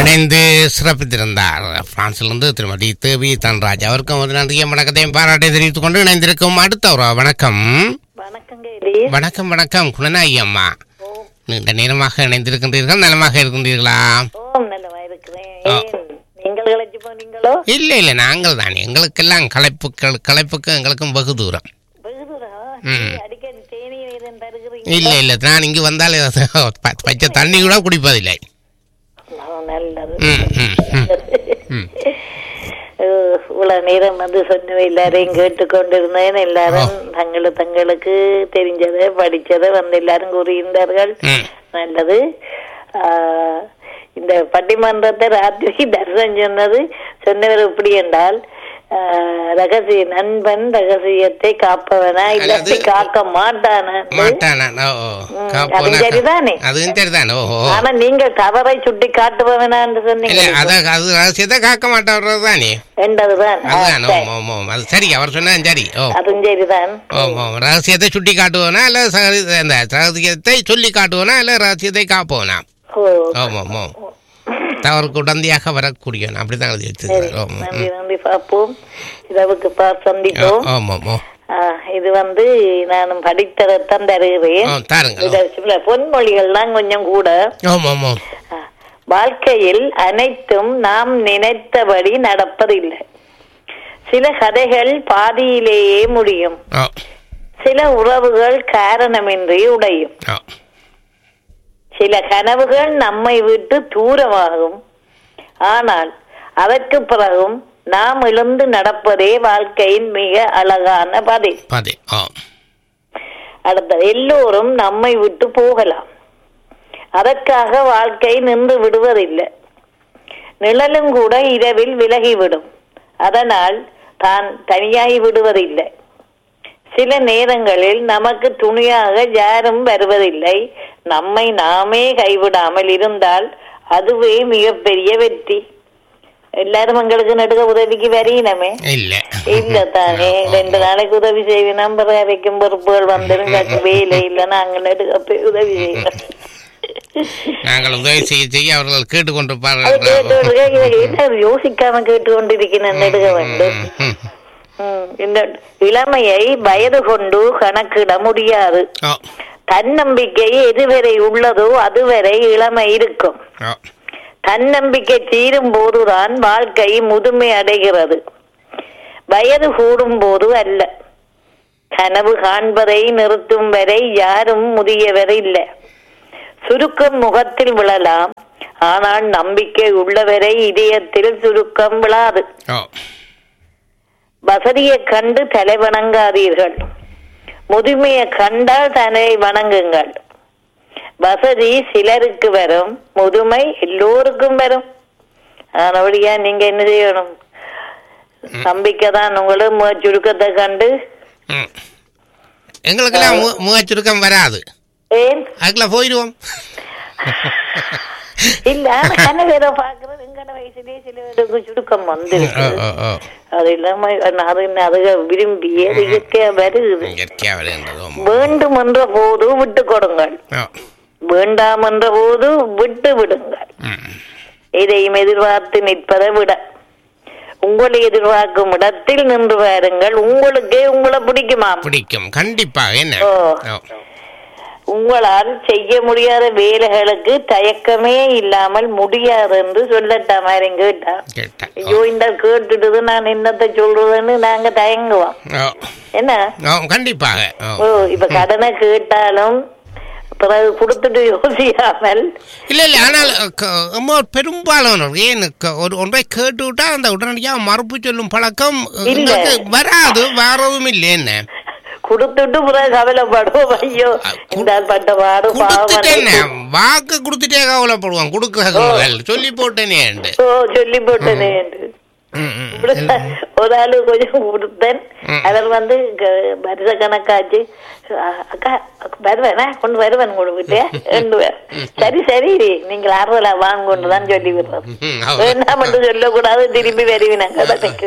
இணைந்து சிறப்பித்திருந்தார் பிரான்சிலிருந்து திருமதி தேவி தன்ராஜ் அவருக்கும் ஒரு நன்றியும் வணக்கத்தையும் பாராட்டை தெரிவித்துக் கொண்டு இணைந்திருக்கும் அடுத்த ஒரு வணக்கம் வணக்கங்க எலி வணக்கம் வணக்கம் குணநாயகி அம்மா நீண்ட நேரமாக இணைந்திருக்கின்றீர்கள் நலமாக இருக்கின்றீர்களா ஓம் நல்லவா இருக்கிறேன் ஏன் நீங்கள் களைச்சு போனீங்களோ இல்லை இல்லை நாங்கள் தான் எங்களுக்கெல்லாம் களைப்புக்கள் களைப்புக்கு எங்களுக்கும் வெகு தூரம் வெகு தூரம் ம். அடிக்கடி தேநீர் ஏதும் தருகிறீங்க இல்லை இல்லை நான் இங்கு வந்தால் ப- பச்சை தண்ணி கூட குடிப்பதில்லை ஓ, நல்லது ம் ம் ம் ம் அஹ், இவ்வளவு நேரம் வந்து சொன்ன எல்லாரையும் கேட்டுக்கொண்டிருந்தேன் எல்லாரும் தங்களுக்கு தங்களுக்கு தெரிஞ்சதை படிச்சதை வந்து எல்லாரும் கூறியிருந்தார்கள் ம் நல்லது ஆஹ், இந்த பட்டிமன்றத்தை ராத்திரி தரிசனம் சொன்னது சொன்னவர் எப்படி என்றால் ஆஹ், ரகசிய நண்பன் ரகசியத்தை காப்பவனா இல்லாட்டி அல்லது- காக்க மாட்டானா மாட்டானா ஓ ஓ. ம், காப்போனா- அதுவும் சரிதானே. அதுவும் சரிதான் ஓ ஓ ஆனா நீங்க தவறை சுட்டி காட்டுபவனா என்று இல்ல சொன்னீங்க அத அது ரகசியத்தை காக்க மாட்டவர்றது தானே என்றதுதான் ஆ, அதுதான் சரி. ஓம் ஓம் ஓம் அது சரி அவர் சொன்னது சரி ஓ அதுவும் சரிதான் ஓம் ஓம் ரகசியத்தை சுட்டி காட்டுவோனா இல்ல சரி- அந்த ரகசியத்தை சொல்லி காட்டுவோனா இல்ல ரகசியத்தை காப்போனா ஓ ஓம் ஓம் ஓம் தவறுக்கு உடந்தையாக வரக்கூடியவன் அப்படிதான் எழுதி சரி வச்சிருக்காரு ஓம் ஓம். நன்றி நன்றி பார்ப்போம் இரவுக்கு பார் சந்திப்போம் ஓம் ஓம் ஓம் ஆ, இது வந்து நானும் படித்ததைத்தான் தருகிறேன் ஓ தாருங்க இந்த சில பொன்மொழிகள்லாம் கொஞ்சம் கூட ஓம் ஓம் ஓம் ஆ, வாழ்க்கையில் அனைத்தும் நாம் நினைத்தபடி நடப்பதில்லை சில கதைகள் பாதியிலேயே முடியும் ஓ சில உறவுகள் காரணமின்றி உடையும் ஓ சில கனவுகள் நம்மை விட்டு தூரமாகும் ஆனால் அதற்கு பிறகும் நாம் எழுந்து நடப்பதே வாழ்க்கையின் மிக அழகான பதில் பாதி ஓ அடுத்தது எல்லோரும் நம்மை விட்டு போகலாம் அதற்காக வாழ்க்கை நின்று விடுவதில்லை நிழலும் கூட இரவில் விலகிவிடும் அதனால் தான் தனியாகி விடுவதில்லை சில நேரங்களில் நமக்கு துணையாக யாரும் வருவதில்லை நம்மை நாமே கைவிடாமல் இருந்தால் அதுவே மிகப்பெரிய வெற்றி எல்லாரும் எங்களுக்கு நடுக உதவிக்கு வரையினமே இல்ல இல்ல தானே ரெண்டு நாளைக்கு உதவி செய்வேன் நம்பர் வரைக்கும் பொறுப்புகள் வந்துடும் கட்டு வேலை இல்ல நாங்க நடுக்க போய் உதவி செய்யறோம் நாங்கள் உதவி செய்ய செய்ய அவர்கள் அது கேட்டுக்கொண்டிருப்பார்கள் கேட்டு கொண்டிருக்க, இதை என்ன யோசிக்காம கேட்டு கொண்டிருக்கிறேன் நடுக வேண்டும் ம், ம், இந்த இளமையை வயது கொண்டு கணக்கிட முடியாது ஓ தன்னம்பிக்கை எதுவரை உள்ளதோ அதுவரை இளமை இருக்கும் ஓ தன்னம்பிக்கை தீரும் போதுதான் வாழ்க்கை முதுமை அடைகிறது வயது கூடும் போது அல்ல கனவு காண்பதை நிறுத்தும் வரை யாரும் முதியவர் இல்லை சுருக்கம் முகத்தில் விழலாம் ஆனால் நம்பிக்கை உள்ளவரை இதயத்தில் சுருக்கம் விழாது ஓ வசதியை கண்டு தலை வணங்காதீர்கள் முதுமையை கண்டால் தலை வணங்குங்கள் வசதி சிலருக்கு வரும் முதுமை எல்லோருக்கும் வரும் ஆனபடியா நீங்க என்ன செய்யணும் நம்பிக்கை தான் உங்களும் மு- சுருக்கத்தை கண்டு ம். எங்களுக்கெல்லாம் மு- முகச்சுருக்கம் வராது ஏன் அதுக்குள்ள போயிடுவோம் இல்ல ஆனா கண்ண வேற பாக்குறது எங்கட வயசுலயே சில பேருக்கு சுருக்கம் ஓ வந்துருக்கு ஓ ஓ அது இல்லாம அது அதுக விரும்பி அது இயற்கையா வருகுது இயற்கையாக வருகின்றது ஓம். வேண்டும் என்ற போது விட்டு கொடுங்கள் ஓ வேண்டாம் என்ற போது விட்டு விடுங்கள் ம். எதையும் எதிர்பார்த்து நிற்பதை விட உங்களை எதிர்பார்க்கும் இடத்தில் நின்று பாருங்கள் உங்களுக்கே உங்களை பிடிக்குமாம் பிடிக்கும் கண்டிப்பாக என்ன ஓ. ஓ உங்களால் செய்ய முடியாத வேலைகளுக்கு தயக்கமே இல்லாமல் முடியாது என்று சொல்லட்டாம் மாதிரி கேட்டா கேட்டேன் ஐயோ இந்த கேட்டுட்டு நான் என்னத்தை சொல்றதுன்னு நாங்க தயங்குவோம் ஓ என்ன ஓ கண்டிப்பாக ஓ ஓ இப்ப கடனை கேட்டாலும் பிறகு கொடுத்துட்டு யோசிக்காமல் இல்ல இல்ல ஆனால் க- ரொம்ப பெரும்பாலானோர் ஏன் க- ஒரு ஒன்றை கேட்டு விட்டா அந்த உடனடியாக மறுப்பு சொல்லும் பழக்கம் இல்ல. எங்களுக்கு வராது வரவும் இல்லை என்ன கொடுத்துட்டு பிறகு கவலைப்படுவோம் ஐயோ இந்த பட்ட பாடு கொடுத்துட்டேனே பாவம் வாக்கு கொடுத்துட்டே கவலைப்படுவான் கொடுக்குறாங்க சொல்லி போட்டேனே ஓ சொல்லி போட்டேனே என்று ம், ம். இப்படித்தான் ஒரு ஆளு கொஞ்சம் கொடுத்தேன் ம். அவர் வந்து க- வருஷ கணக்காச்சு அ- அக்கா வருவேனா கொண்டு வருவேன் கொடுக்கிட்டே எண்ணுவேன் சரி சரி நீங்கள் ஆறுதலா வாங்க கொண்டு தான் சொல்லி விடுறது ம், அவ- வேண்டாம் என்று சொல்லக்கூடாது திரும்பி வருவினாங்க கடனுக்கு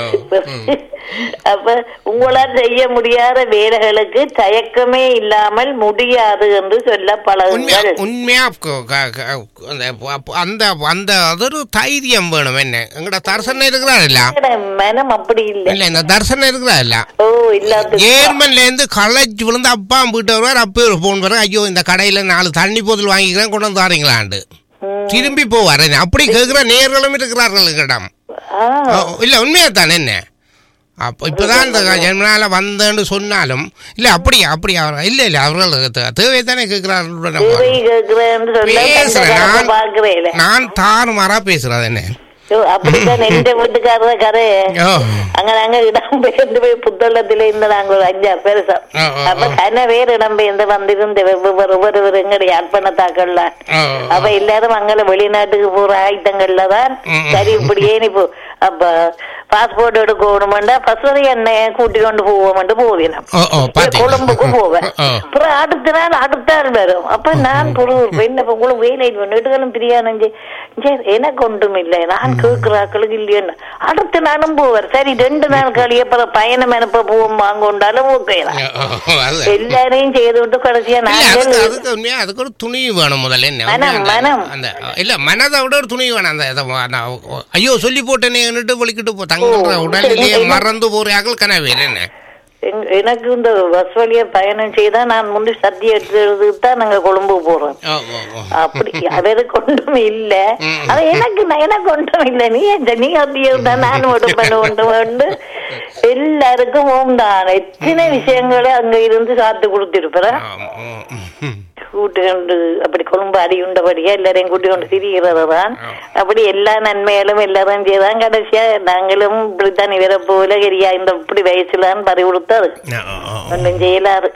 அப்ப உங்களால் செய்ய முடியாத வேலைகளுக்கு தயக்கமே இல்லாமல் முடியாது என்று சொல்ல உண்மையா பழகுங்கள் உண்மையா க- க- க- அந்த அப்ப- அந்த அந்த அதொரு தைரியம் வேணும் என்ன எங்கட தர்சனம் இருக்கிறாருல்ல என்னோட மனம் அப்படி இல்லை இல்ல இந்த தர்சனம் இருக்கிறாருல்ல ஓ இல்லாத ஏர்மன்ல இருந்து களைச்சு விழுந்து அப்பா வீட்டு வருவார் அப்போ ஒரு போன் வரும் ஐயோ இந்த கடையில நாலு தண்ணி போத்தல் வாங்கிக்கிறேன் கொண்டு வந்து தாரீங்களாண்டு ம். திரும்பி போவார் அப்படி கேட்கிற நேர்களும் இருக்கிறார்கள் எங்களிடம் ஆ, ஓ, இல்ல உண்மையா தானே என்ன அப்போ இப்பதான் இந்த ஜென்மனால வந்தேன்னு சொன்னாலும் இல்ல அப்படியா அப்படியா அவர் இல்ல இல்ல அவர்கள் தே- தேவை தானே கேட்கிறார்கள் தேவை கேட்கிறேன்னு சொல்ல பேசுறேன் கண்ட கணக்கு நான். பார்க்கிறேன் நான் தாறுமாறா பேசுறது என்ன ஐயோ, அப்படித்தான் எந்த வீட்டுக்காரத கதை ஓ அங்க நாங்க இடம் பெயர்ந்து போய் புத்தளத்துல இருந்து நாங்க ஒரு அஞ்சாறு பேருசம் ஓ, ஓ, அப்ப கன பேர் இடம் பெயர்ந்து வந்திருந்து ஒவ்வொரு ஒவ்வொரு எங்களுடைய அர்ப்பணத்தாக்கள்ல ஓ, அப்ப எல்லாரும் அங்கே வெளிநாட்டுக்கு போற ஆயுதங்கள்ல தான் ம். சரி இப்படியே நீ போ அப்ப பாஸ்போர்ட் எடுக்கணுமெண்டா பசுவரை எண்ணெய் கூட்டி கொண்டு போவோம்ட்டு போவேன் ஓ ஓ பாத்தீங்களா? கொழும்புக்கு போவேன் ஓ, அப்புறம் அடுத்த நாள் அடுத்த நாள் வரும் அப்ப நான் பொருள் என்ன இப்ப உங்களுக்கு வேலை வீட்டுகளும் பிரியாணம் எனக்கு ஒன்றும் இல்லை நான் கேட்கிறாக்களுக்கு இல்லையோன்னு அடுத்த நாளும் போவார் சரி ரெண்டு நாள் கழிய அப்புறம் பயணம் அனுப்ப போவோம் வாங்க கொண்டாலும் ஓகே ஓ, ஓ, அது- எல்லாரையும் செய்து விட்டு கடைசியா இல்ல, நாங்கள் அதுக்கு அதுக்கு உண்மையா அதுக்கு ஒரு துணிவு வேணும் முதல்ல என்ன மனம், உண்மையா மனம். அந்த இல்ல மனதை விட ஒரு துணிவு வேணும் அந்த இதை வா- நான் ஐயோ சொல்லி போட்டேனேன்னுட்டு வலிக்கிட்டு போ தங்குற ஓ, உடலிலேயே சரி. மறந்து போறார்கள் கனவே என்ன எங்க- எனக்கு இந்த பஸ் வழியா பயணம் செய்தா நான் முந்தி சத்தி எடுத்துறதுக்கு தான் நாங்க கொழும்பு போறோம் ஓ ஓ ஓ அப்படி அவருக்கு ஒன்றும் இல்ல ம். அது எனக்கு நான் எனக்கு ஒன்றும் இல்ல நீ அந்த நீ அப்படி இருந்தா நானும் உடம்பு ஒன்று வந்து எல்லாருக்கும் உண்டான எத்தனை விஷயங்களை அங்க இருந்து சாத்து கொடுத்திருப்பேன் ஆம், ம், ம், ம். கூட்டு கொண்டு அப்படி கொழும்பு அடி உண்டபடியா எல்லாரையும் கூட்டி கொண்டு திரிகிறது தான் ஆ. அப்படி எல்லா நன்மைகளும் எல்லாரும் செய்தான் கடைசியா நாங்களும் இப்படித்தான் இவரை போல கரியா இந்த இப்படி வயசுலான்னு பறி கொடுத்தாரு ஓ, ஓ, ஓ. ஒன்றும் செய்யலாரு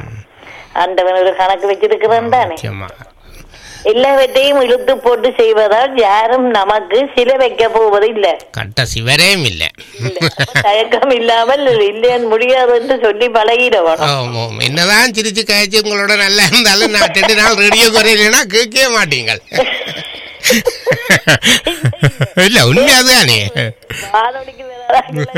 ஆண்டவன் ஒரு கணக்கு வச்சிருக்கிறான் தானே நிச்சயமா. எல்லாவற்றையும் இழுத்து போட்டு செய்வதால் யாரும் நமக்கு சில வைக்க போவது இல்ல கட்ட சிவரேம் இல்லை தயக்கம் இல்லாமல் இல்லைன்னு முடியாது என்று சொல்லி பழகிடவன் ஆமா, ஆமா. என்னதான் சிரிச்சு காய்ச்சி உங்களோட நல்லா இருந்தாலும் நான் ரெண்டு நாள் ரேடியோ குறையிலனா கேட்கவே மாட்டீங்கள் இல்ல உண்மை அதுதானே வானொலிக்கு வேற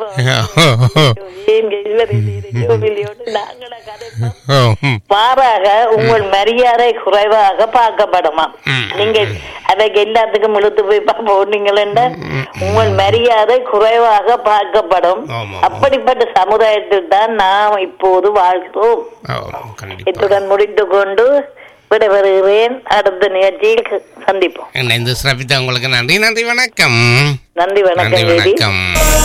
ஏன் இவர் இல்லையோ இல்லையோன்னு நாங்களா கதைப்போம் ஓ, ம். மாறாக உங்கள் மரியாதை குறைவாக பார்க்கப்படுமா ம். நீங்க அதைக்கு எல்லாத்துக்கும் இழுத்து போய் போனீங்களா உங்கள் மரியாதை குறைவாக பார்க்கப்படும் ஆமா. அப்படிப்பட்ட சமுதாயத்தில் தான் நாம் இப்போது வாழ்கிறோம் ஓ, கண்டிப்பா இத்துடன் முடித்து கொண்டு விடைபெறுகிறேன் அடுத்த நிகழ்ச்சியில் சந்திப்போம் இணைந்து சிறப்பித்த உங்களுக்கு நன்றி நன்றி வணக்கம் நன்றி நன்றி வணக்கம் தேவி வணக்கம்